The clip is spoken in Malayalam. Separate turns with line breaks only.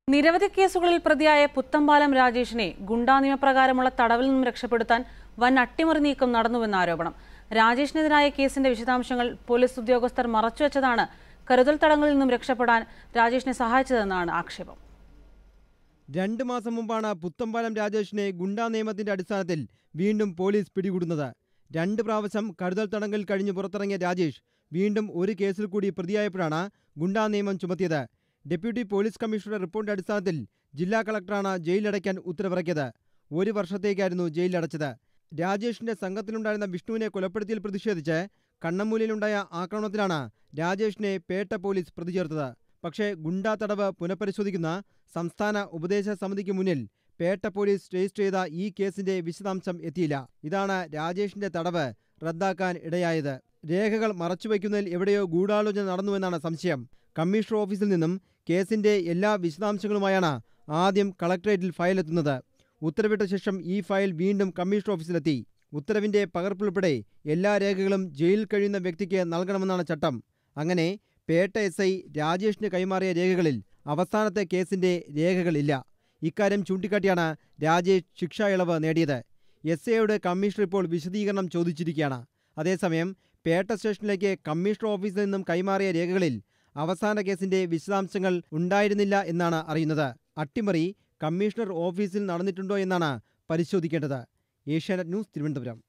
നിരവധി കേസുകളിൽ പ്രതിയായ പുത്തമ്പാലം രാജേഷിനെ ഗുണ്ടാ നിയമപ്രകാരമുള്ള തടവിൽ നിന്നും രക്ഷപ്പെടുത്താൻ വൻ അട്ടിമറി നീക്കം നടന്നുവെന്ന ആരോപണം രാജേഷിനെതിരായ കേസിന്റെ വിശദാംശങ്ങൾ പോലീസ് ഉദ്യോഗസ്ഥർ മറച്ചുവെച്ചതാണ് കരുതൽ തടങ്ങളിൽ നിന്നും രക്ഷപ്പെടാൻ രാജേഷിനെ സഹായിച്ചതെന്നാണ് ആക്ഷേപം
രണ്ട് മാസം മുമ്പാണ് പുത്തമ്പാലം രാജേഷിനെ ഗുണ്ടാ നിയമത്തിന്റെ അടിസ്ഥാനത്തിൽ വീണ്ടും പോലീസ് പിടികൂടുന്നത് രണ്ട് പ്രാവശ്യം കരുതൽ തടങ്കൽ കഴിഞ്ഞ് പുറത്തിറങ്ങിയ രാജേഷ് വീണ്ടും ഒരു കേസിൽ കൂടി പ്രതിയായപ്പോഴാണ് ഗുണ്ടാ നിയമം ചുമത്തിയത് ഡെപ്യൂട്ടി പോലീസ് കമ്മീഷണറുടെ റിപ്പോർട്ടിന്റെ അടിസ്ഥാനത്തിൽ ജില്ലാ കളക്ടറാണ് ജയിലിലടയ്ക്കാൻ ഉത്തരവിറക്കിയത് ഒരു വർഷത്തേക്കായിരുന്നു ജയിലിലടച്ചത് രാജേഷിന്റെ സംഘത്തിലുണ്ടായിരുന്ന വിഷ്ണുവിനെ കൊലപ്പെടുത്തിയതിൽ പ്രതിഷേധിച്ച് കണ്ണമ്മൂലിയിലുണ്ടായ ആക്രമണത്തിലാണ് രാജേഷിനെ പേട്ട പോലീസ് പ്രതി ചേർത്തത് പക്ഷേ ഗുണ്ടാ തടവ് പുനഃപരിശോധിക്കുന്ന സംസ്ഥാന ഉപദേശ സമിതിക്ക് മുന്നിൽ പേട്ട പോലീസ് രജിസ്റ്റർ ചെയ്ത ഈ കേസിന്റെ വിശദാംശം എത്തിയില്ല ഇതാണ് രാജേഷിന്റെ തടവ് റദ്ദാക്കാൻ ഇടയായത് രേഖകൾ മറച്ചുവെക്കുന്നതിൽ എവിടെയോ ഗൂഢാലോചന നടന്നുവെന്നാണ് സംശയം കമ്മീഷണർ ഓഫീസിൽ നിന്നും കേസിന്റെ എല്ലാ വിശദാംശങ്ങളുമായാണ് ആദ്യം കളക്ടറേറ്റിൽ ഫയലെത്തുന്നത് ഉത്തരവിട്ട ശേഷം ഈ ഫയൽ വീണ്ടും കമ്മീഷണർ ഓഫീസിലെത്തി ഉത്തരവിന്റെ പകർപ്പുൾപ്പെടെ എല്ലാ രേഖകളും ജയിലിൽ കഴിയുന്ന വ്യക്തിക്ക് നൽകണമെന്നാണ് ചട്ടം അങ്ങനെ പേട്ട എസ് ഐ രാജേഷിന് കൈമാറിയ രേഖകളിൽ അവസാനത്തെ കേസിന്റെ രേഖകളില്ല ഇക്കാര്യം ചൂണ്ടിക്കാട്ടിയാണ് രാജേഷ് ശിക്ഷാ ഇളവ് നേടിയത് എസ് ഐയോട് കമ്മീഷണർ ഇപ്പോൾ വിശദീകരണം ചോദിച്ചിരിക്കുകയാണ് അതേസമയം പേട്ട സ്റ്റേഷനിലേക്ക് കമ്മീഷണർ ഓഫീസിൽ നിന്നും കൈമാറിയ രേഖകളിൽ അവസാന കേസിന്റെ വിശദാംശങ്ങൾ ഉണ്ടായിരുന്നില്ല എന്നാണ് അറിയുന്നത് അട്ടിമറി കമ്മീഷണർ ഓഫീസിൽ നടന്നിട്ടുണ്ടോ എന്നാണ് പരിശോധിക്കേണ്ടത് ഏഷ്യാനെറ്റ് ന്യൂസ് തിരുവനന്തപുരം